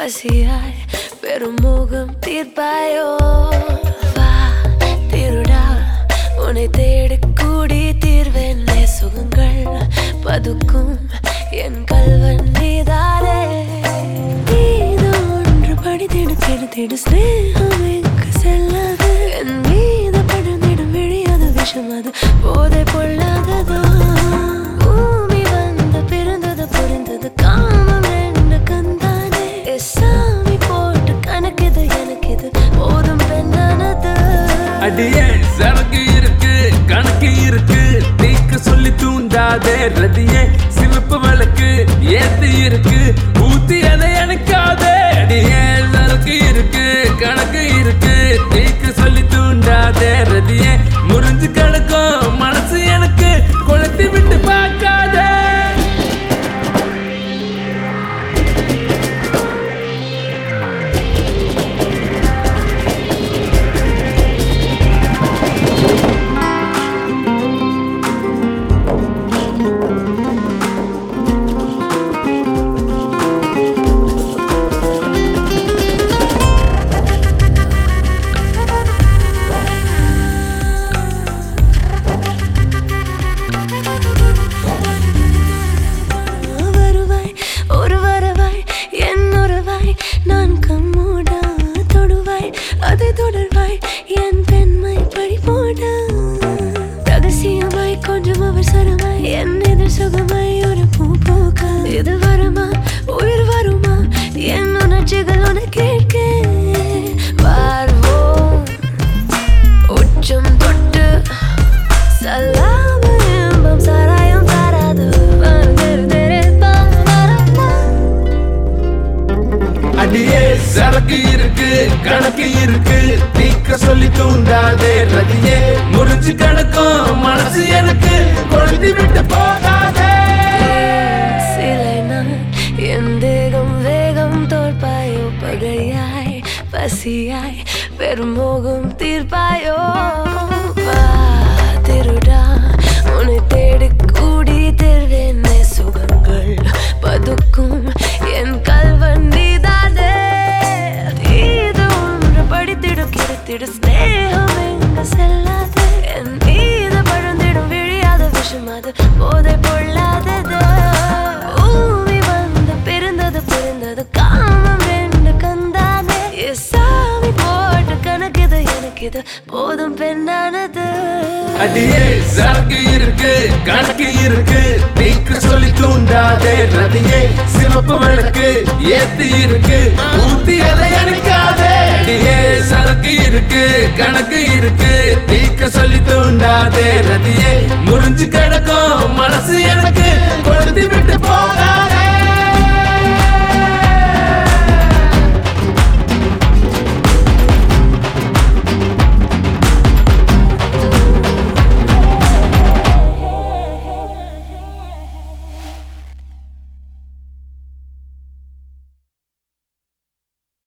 பசியாய் பெருமோகம் தீர்ப்பாயோ வா திருடா உன்னை தேடி கூடி தீர்வேன் சுகங்கள் பதுக்கும் என் கல்வன் நீதானே நீது ஒன்று படித்திடு திடு திடு ஸ்நேகம் எங்கு செல்லாது என் மீது படுந்திடும் விழியாது விஷம் அது போதை பொல்லாததோ பூமி வந்து பிறந்தது புரிந்தது காமம் என்று கந்தானே ஏ சாமி போட்டு கணக்குது எனக்கு இது போதும் பெண்ணானது அடியே சரக்கு இருக்கு கணக்கு இருக்கு தீக்க சொல்லி தூண்டாதே ரதியே சிவப்பு விளக்கு ஏத்து இருக்கு ஊத்தி அதை எனக்காதே அடியே சரக்கு இருக்கு கணக்கு இருக்கு தீக்க சொல்லி தூண்டாதே ரதியே முறிஞ்சு கிடக்கும் மனசு எனக்கு கொளுத்தி விட்டு பார்க்காதே வருவாய் ஒரு வரவாய் என் உறவாய் நான் கம்மோடா தொடுவாய் அதை தொடர்வாய் என் பெண்மை பழி போட ரகசியமாய் கொஞ்சம் அவசரமாய் என் எதிர் சுகமாய் ஒரு பூ பூக்க இது வருமா உயிர் வருமா என் உணர்ச்சிகள் உன கேட்க வாழ்வோம் உச்சம் தொட்டு சல்லாம இன்பம் சாராயம் சாராது வருகிறது பாரமா அடியே சரக்கு இருக்கு கணக்கு இருக்கு தீக்க சொல்லி தூண்டாதே ரதியே முறிஞ்சு கிடக்கும் மனசு எனக்கு கொளுத்தி விட்டு போகாதே சிலை நான் என் தேகம் வேகம் தோற்பாயோ பகையாய் பசியாய் பெருமோகம் தீர்ப்பாயோ வா திருடா உன்னை தேடி கூடி தேர்வேன் சுகங்கள் பதுக்கும் என் கல்வன் நீதானே இது ஒன்று படித்திடு கிடைத்திடு ஸ்நேகம் எங்க செல்லாது என் மீது பழந்திடும் விழியாத விஷம் அது போதை பொல்லாதது பூமி வந்து பிறந்தது புரிந்தது காமம் ரெண்டு கந்தானே ஏ சாமி போட்டு கணக்குது எனக்கு இது போதும் பெண்ணானது அடியே சரக்கு இருக்கு கணக்கு இருக்கு தீக்க சொல்லி தூண்டாதே ரதியே சிவப்பு விளக்கு ஏத்து இருக்கு ஊத்தி அதை அணைக்காதே அடியே சரக்கு இருக்கு கணக்கு இருக்கு தீக்க சொல்லி தூண்டாதே ரதியே முறிஞ்சு கிடக்கும் மனசு எனக்கு கொளுத்தி விட்டு போகாதே